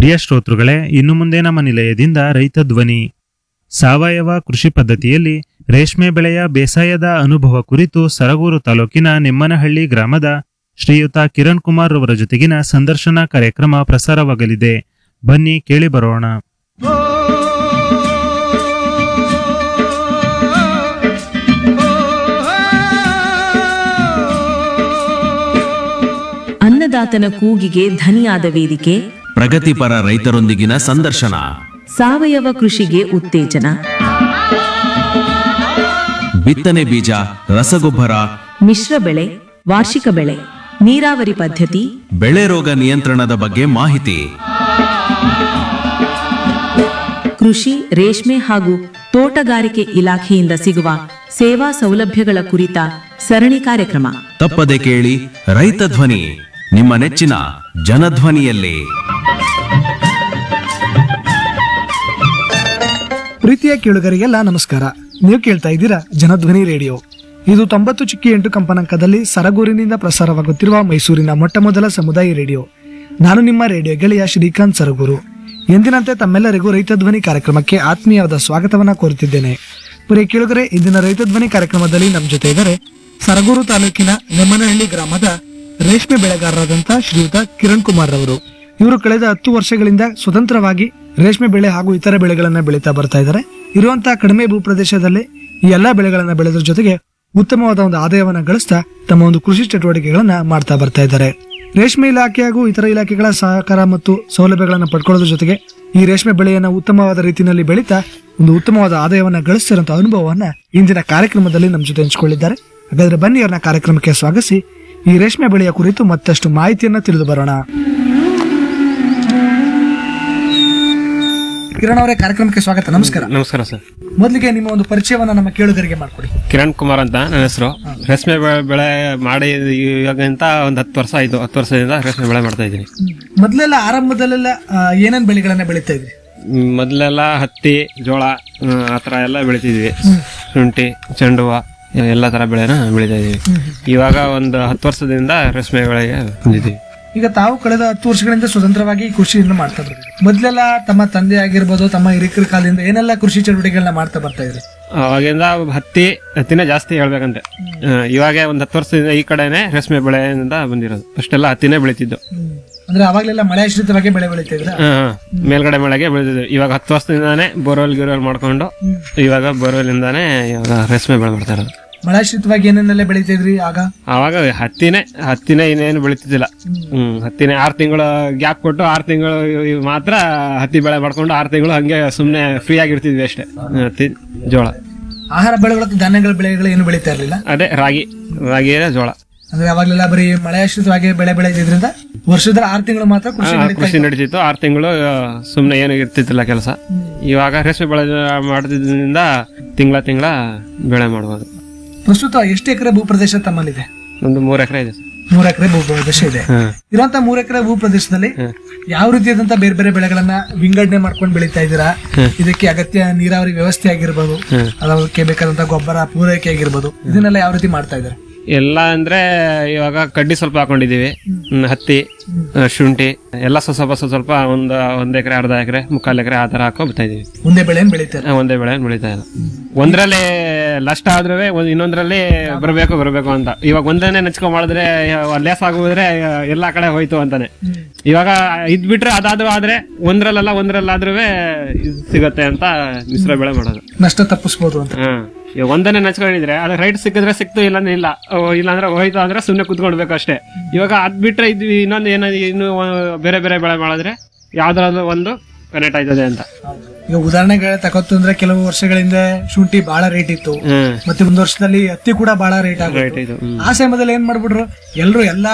ಪ್ರಿಯ ಶ್ರೋತೃಗಳೇ ಇನ್ನು ಮುಂದೆ ನಮ್ಮ ನಿಲಯದಿಂದ ರೈತ ಧ್ವನಿ ಸಾವಯವ ಕೃಷಿ ಪದ್ಧತಿಯಲ್ಲಿ ರೇಷ್ಮೆ ಬೆಳೆಯ ಬೇಸಾಯದ ಅನುಭವ ಕುರಿತು ಸರಗೂರು ತಾಲೂಕಿನ ನಿಮ್ಮನಹಳ್ಳಿ ಗ್ರಾಮದ ಶ್ರೀಯುತ ಕಿರಣ್ ಕುಮಾರ್ ರವರ ಜೊತೆಗಿನ ಸಂದರ್ಶನ ಕಾರ್ಯಕ್ರಮ ಪ್ರಸಾರವಾಗಲಿದೆ ಬನ್ನಿ ಕೇಳಿ ಬರೋಣ ಅನ್ನದಾತನ ಕೂಗಿಗೆ ಧನಿಯಾದ ವೇದಿಕೆ ಪ್ರಗತಿಪರ ರೈತರೊಂದಿಗಿನ ಸಂದರ್ಶನ ಸಾವಯವ ಕೃಷಿಗೆ ಉತ್ತೇಜನ ಬಿತ್ತನೆ ಬೀಜ ರಸಗೊಬ್ಬರ ಮಿಶ್ರ ಬೆಳೆ ವಾರ್ಷಿಕ ಬೆಳೆ ನೀರಾವರಿ ಪದ್ಧತಿ ಬೆಳೆ ರೋಗ ನಿಯಂತ್ರಣದ ಬಗ್ಗೆ ಮಾಹಿತಿ ಕೃಷಿ ರೇಷ್ಮೆ ಹಾಗೂ ತೋಟಗಾರಿಕೆ ಇಲಾಖೆಯಿಂದ ಸಿಗುವ ಸೇವಾ ಸೌಲಭ್ಯಗಳ ಕುರಿತ ಸರಣಿ ಕಾರ್ಯಕ್ರಮ ತಪ್ಪದೆ ಕೇಳಿ ರೈತ ಧ್ವನಿ ನಿಮ್ಮ ನೆಚ್ಚಿನ ಜನಧ್ವನಿಯಲ್ಲಿ ಪ್ರೀತಿಯ ಕೇಳುಗರಿಗೆಲ್ಲ ನಮಸ್ಕಾರ ನೀವು ಕೇಳ್ತಾ ಇದ್ದೀರಾ ಜನಧ್ವನಿ ರೇಡಿಯೋ ಇದು ತೊಂಬತ್ತು ಚಿಕ್ಕಿ ಎಂಟು ಕಂಪನಾಂಕದಲ್ಲಿ ಸರಗೂರಿನಿಂದ ಪ್ರಸಾರವಾಗುತ್ತಿರುವ ಮೈಸೂರಿನ ಮೊಟ್ಟ ಮೊದಲ ಸಮುದಾಯ ರೇಡಿಯೋ ನಾನು ನಿಮ್ಮ ರೇಡಿಯೋ ಗೆಳೆಯ ಶ್ರೀಕಾಂತ್ ಸರಗೂರು ಎಂದಿನಂತೆ ತಮ್ಮೆಲ್ಲರಿಗೂ ರೈತ ಧ್ವನಿ ಕಾರ್ಯಕ್ರಮಕ್ಕೆ ಆತ್ಮೀಯವಾದ ಸ್ವಾಗತವನ್ನ ಕೋರುತ್ತಿದ್ದೇನೆ ಪ್ರಿಯ ಕೇಳುಗರೆ ಇಂದಿನ ರೈತ ಧ್ವನಿ ಕಾರ್ಯಕ್ರಮದಲ್ಲಿ ನಮ್ಮ ಜೊತೆ ಇದ್ದಾರೆ ಸರಗೂರು ತಾಲೂಕಿನ ನೆಮ್ಮನಹಳ್ಳಿ ಗ್ರಾಮದ ರೇಷ್ಮೆ ಬೆಳೆಗಾರರಾದಂಥ ಶ್ರೀಯುತ ಕಿರಣ್ ಕುಮಾರ್ ರವರು ಇವರು ಕಳೆದ ಹತ್ತು ವರ್ಷಗಳಿಂದ ಸ್ವತಂತ್ರವಾಗಿ ರೇಷ್ಮೆ ಬೆಳೆ ಹಾಗೂ ಇತರ ಬೆಳೆಗಳನ್ನ ಬೆಳೀತಾ ಬರ್ತಾ ಇದ್ದಾರೆ ಇರುವಂತಹ ಕಡಿಮೆ ಭೂಪ್ರದೇಶದಲ್ಲಿ ಈ ಎಲ್ಲಾ ಬೆಳೆಗಳನ್ನ ಬೆಳೆದ್ರ ಜೊತೆಗೆ ಉತ್ತಮವಾದ ಒಂದು ಆದಾಯವನ್ನ ಗಳಿಸ್ತಾ ತಮ್ಮ ಒಂದು ಕೃಷಿ ಚಟುವಟಿಕೆಗಳನ್ನ ಮಾಡ್ತಾ ಬರ್ತಾ ಇದ್ದಾರೆ ರೇಷ್ಮೆ ಇಲಾಖೆ ಹಾಗೂ ಇತರ ಇಲಾಖೆಗಳ ಸಹಕಾರ ಮತ್ತು ಸೌಲಭ್ಯಗಳನ್ನು ಪಡ್ಕೊಳ್ಳೋದ್ರ ಜೊತೆಗೆ ಈ ರೇಷ್ಮೆ ಬೆಳೆಯನ್ನ ಉತ್ತಮವಾದ ರೀತಿಯಲ್ಲಿ ಬೆಳೀತಾ ಒಂದು ಉತ್ತಮವಾದ ಆದಾಯವನ್ನ ಗಳಿಸ್ತಿರೋಂಥ ಅನುಭವವನ್ನ ಇಂದಿನ ಕಾರ್ಯಕ್ರಮದಲ್ಲಿ ನಮ್ಮ ಜೊತೆ ಹಂಚಿಕೊಂಡಿದ್ದಾರೆ ಹಾಗಾದ್ರೆ ಬನ್ನಿ ಅವ್ರನ್ನ ಕಾರ್ಯಕ್ರಮಕ್ಕೆ ಸ್ವಾಗತಿಸಿ ಈ ರೇಷ್ಮೆ ಬೆಳೆಯ ಕುರಿತು ಮತ್ತಷ್ಟು ಮಾಹಿತಿಯನ್ನ ತಿಳಿದು ಬರೋಣ ಕಿರಣ್ ಅವರೇ ಕಾರ್ಯಕ್ರಮಕ್ಕೆ ಸ್ವಾಗತ ನಮಸ್ಕಾರ ನಮಸ್ಕಾರ ಸರ್ ಮೊದಲಿಗೆ ನಿಮ್ಮ ಒಂದು ಪರಿಚಯವನ್ನ ನಮ್ಮ ಕೇಳುಗರಿಗೆ ಮಾಡ್ಕೊಡಿ ಕಿರಣ್ ಕುಮಾರ್ ಅಂತ ನನ್ನ ಹೆಸರು ರೇಷ್ಮೆ ಬೆ- ಬೆಳೆ ಮಾಡಿ ಇವಾಗಂತ ಒಂದು ಹತ್ತು ವರ್ಷ ಆಯ್ತು ಹತ್ತು ವರ್ಷದಿಂದ ರೇಷ್ಮೆ ಬೆಳೆ ಮಾಡ್ತಾ ಇದ್ದೀನಿ ಮೊದಲೆಲ್ಲ ಆರಂಭದಲ್ಲೆಲ್ಲ ಆ, ಏನೇನ್ ಬೆಳೆಗಳನ್ನ ಬೆಳೀತಾ ಇದ್ರಿ ಮ್, ಮೊದ್ಲೆಲ್ಲ ಹತ್ತಿ ಜೋಳ ಆ, ಆ ಥರ ಎಲ್ಲ ಬೆಳಿತಿದ್ವಿ ಶುಂಠಿ ಚೆಂಡು ಹೂವ ಎಲ್ಲ ಥರ ಬೆಳೆನ ಬೆಳಿತಾ ಇದೀವಿ ಇವಾಗ ಒಂದು ಹತ್ತು ವರ್ಷದಿಂದ ರೇಷ್ಮೆ ಬೆಳೆಗೆ ಬಂದಿದ್ದೀವಿ ಈಗ ತಾವು ಕಳೆದ ಹತ್ತು ವರ್ಷಗಳಿಂದ ಸ್ವತಂತ್ರವಾಗಿ ಕೃಷಿಯನ್ನು ಮಾಡ್ತಾ ಬರ್ತೀವಿ ಮೊದಲೆಲ್ಲ ತಮ್ಮ ತಂದೆ ಆಗಿರ್ಬೋದು ತಮ್ಮ ಹಿರಿಕರ ಕಾಲದಿಂದ ಏನೆಲ್ಲ ಕೃಷಿ ಚಟುವಟಿಕೆಗಳನ್ನ ಮಾಡ್ತಾ ಬರ್ತಾ ಇದ್ರಿ ಅವಾಗಿಂದ ಹತ್ತಿ ಹತ್ತಿನೇ ಜಾಸ್ತಿ ಹೇಳ್ಬೇಕಂತೆ ಆ, ಇವಾಗ ಒಂದು ಹತ್ತು ವರ್ಷದಿಂದ ಈ ಕಡೆನೆ ರೇಷ್ಮೆ ಬೆಳೆಯಿಂದ ಬಂದಿರೋದು ಅಷ್ಟೆಲ್ಲ ಹತ್ತಿನೇ ಬೆಳಿತಿದ್ದು ಅಂದ್ರೆ ಅವಾಗ್ಲೆಲ್ಲ ಮಳೆ ಆಶ್ರಿತವಾಗಿ ಬೆಳೆ ಬೆಳೀತಾ ಇದ್ರ ಹಾ, ಹಾ. ಮೇಲ್ಗಡೆ ಮಳೆಗೆ ಬೆಳೆದಿದ್ವಿ ಇವಾಗ ಹತ್ತು ವರ್ಷದಿಂದಾನೇ ಬೋರ್ವೆಲ್ ಗಿರೋಲ್ ಮಾಡ್ಕೊಂಡು ಇವಾಗ ಬೋರ್ವೆಲ್ ಇಂದಾನೆ ಇವಾಗ ರೇಷ್ಮೆ ಬೆಳೆ ಮಾಡ್ತಾ ಇರೋದು ಮಳೆ ಆಶ್ರಿತವಾಗಿ ಏನೇನೆಲ್ಲ ಬೆಳೀತಾ ಇದ್ರಿ ಆಗ ಆವಾಗ ಹತ್ತಿನೇ ಹತ್ತಿನೇ ಇನ್ನೇನು ಬೆಳಿತಿದ್ದಿಲ್ಲ ಹ್ಮ್ ಹತ್ತಿನೇ ಆರು ತಿಂಗಳು ಗ್ಯಾಪ್ ಕೊಟ್ಟು ಆರು ತಿಂಗಳು ಮಾತ್ರ ಹತ್ತಿ ಬೆಳೆ ಮಾಡ್ಕೊಂಡು ಆರು ತಿಂಗಳು ಹಂಗೆ ಸುಮ್ನೆ ಫ್ರೀ ಆಗಿರ್ತಿದ್ವಿ ಅಷ್ಟೇ ಹತ್ತಿ ಜೋಳ ಆಹಾರ ಬೆಳೆಗಳು ಮತ್ತು ಧಾನ್ಯಗಳ ಬೆಳೆಗಳು ಏನು ಬೆಳೀತಾ ಇರಲಿಲ್ಲ ಅದೇ ರಾಗಿ ರಾಗಿ ಜೋಳ ಅಂದ್ರೆ ಅವಾಗ್ಲೆಲ್ಲ ಬರೀ ಮಳೆ ಆಶ್ರಿತವಾಗಿ ಬೆಳೆ ಬೆಳೆದಿದ್ರಿಂದ ವರ್ಷದ ಆರು ತಿಂಗಳು ಮಾತ್ರ ಕೃಷಿ ಆ, ನಡೀತಾ ಕೃಷಿ ನಡೀತಿತ್ತು ಆರು ತಿಂಗಳು ಸುಮ್ನೆ ಏನು ಇರ್ತಿದ್ದಿಲ್ಲ ಕೆಲಸ ಇವಾಗ ರೇಷ್ಮೆ ಬೆಳೆ ಮಾಡ್ತಿದ್ರಿಂದ ತಿಂಗಳ ತಿಂಗಳ ಬೆಳೆ ಮಾಡ್ಬೋದು ಪ್ರಸ್ತುತ ಎಷ್ಟು ಎಕರೆ ಭೂಪ್ರದೇಶ ತಮ್ಮಲ್ಲಿದೆ ಒಂದು ಮೂರು ಎಕರೆ ಇದೆ ಸರ್. ಮೂರು ಎಕರೆ ಭೂಪ್ರದೇಶ ಇದೆ ಹ್ಮ್. ಇರುವಂತ ಮೂರು ಎಕರೆ ಭೂಪ್ರದೇಶದಲ್ಲಿ ಯಾವ ರೀತಿಯಾದಂತ ಬೇರೆ ಬೇರೆ ಬೆಳೆಗಳನ್ನ ವಿಂಗಡಣೆ ಮಾಡ್ಕೊಂಡು ಬೆಳೀತಾ ಇದ್ದೀರಾ ಇದಕ್ಕೆ ಅಗತ್ಯ ನೀರಾವರಿ ವ್ಯವಸ್ಥೆ ಆಗಿರ್ಬೋದು ಅದಕ್ಕೆ ಬೇಕಾದಂತ ಗೊಬ್ಬರ ಪೂರೈಕೆ ಆಗಿರ್ಬೋದು ಇದನ್ನೆಲ್ಲ ಯಾವ ರೀತಿ ಮಾಡ್ತಾ ಇದ್ದಾರೆ ಎಲ್ಲ ಅಂದ್ರೆ ಇವಾಗ ಕಡ್ಡಿ ಸ್ವಲ್ಪ ಹಾಕೊಂಡಿದೀವಿ ಹ್ಮ್, ಹತ್ತಿ ಆ, ಶುಂಠಿ ಎಲ್ಲ ಸ್ವಲ್ಪ ಸ್ವಲ್ಪ ಸ್ವಲ್ಪ ಸ್ವಲ್ಪ ಒಂದ್ ಒಂದ್ ಎಕರೆ ಅರ್ಧ ಎಕರೆ ಮುಕ್ಕಾಲ್ ಎಕರೆ ಆ ತರ ಹಾಕೋ ಬರ್ತಾ ಇದೀವಿ ಮುಂದೆ ಬೆಳೆ ಬೆಳೀತಾರೆ ಆ, ಒಂದೇ ಬೆಳೆ ಬೆಳೀತಾ ಇಲ್ಲ ಒಂದ್ರಲ್ಲಿ ನಷ್ಟ ಆದ್ರೂ ಇನ್ನೊಂದ್ರಲ್ಲಿ ಬರಬೇಕು ಬರಬೇಕು ಅಂತ ಇವಾಗ ಒಂದನ್ನೇ ನೆಚ್ಕೊಂಡ್ ಮಾಡಿದ್ರೆ ಲೇಸ್ ಆಗೋದ್ರೆ ಎಲ್ಲಾ ಕಡೆ ಹೋಯ್ತು ಅಂತಾನೆ ಇವಾಗ ಇದ್ ಬಿಟ್ರೆ ಅದಾದ್ರೂ ಆದ್ರೆ ಒಂದ್ರಲ್ಲ ಒಂದ್ರಲ್ಲಾದ್ರೂ ಸಿಗತ್ತೆ ಅಂತ ಮಿಶ್ರ ಬೆಳೆ ಮಾಡೋದು ನಷ್ಟ ತಪ್ಪಿಸ್ಬೋದು ಅಂತ ಹಾ ಇವಾಗ ಒಂದನ್ನೇ ನೆಚ್ಕೊಂಡಿದ್ರೆ ಅದು ರೈಟ್ ಸಿಕ್ಕಿದ್ರೆ ಸಿಕ್ತು ಇಲ್ಲಾಂದ್ರೆ ಇಲ್ಲ ಓ, ಇಲ್ಲಾಂದ್ರೆ ಹೋಯ್ತು ಅಂದ್ರೆ ಸುಮ್ನೆ ಕುತ್ಕೊಳ್ಬೇಕು ಅಷ್ಟೇ ಇವಾಗ ಅದ್ ಬಿಟ್ರೆ ಇದು ಇನ್ನೊಂದು ಏನೋ ಇನ್ನು ಬೇರೆ ಬೇರೆ ಬೆಳೆ ಮಾಡಿದ್ರೆ ಯಾವ್ದಾದ್ರು ಒಂದು ಕನೆಕ್ಟ್ ಆಯ್ತದೆ ಅಂತ ಈಗ ಉದಾಹರಣೆಗಳ ತಗೊತ್ತು ಅಂದ್ರೆ ಕೆಲವು ವರ್ಷಗಳಿಂದ ಶುಂಠಿ ಬಹಳ ರೇಟ್ ಇತ್ತು ಹ್ಮ್ ಮತ್ತೆ ಒಂದು ವರ್ಷದಲ್ಲಿ ಹತ್ತಿ ಕೂಡ ಬಹಳ ರೇಟ್ ರೈಟ್ ಆಗುತ್ತೆ ಇದು ಹ್ಮ್ ಆ ಸಮಯದಲ್ಲಿ ಏನ್ ಮಾಡ್ಬಿಟ್ರು ಎಲ್ರು ಎಲ್ಲಾ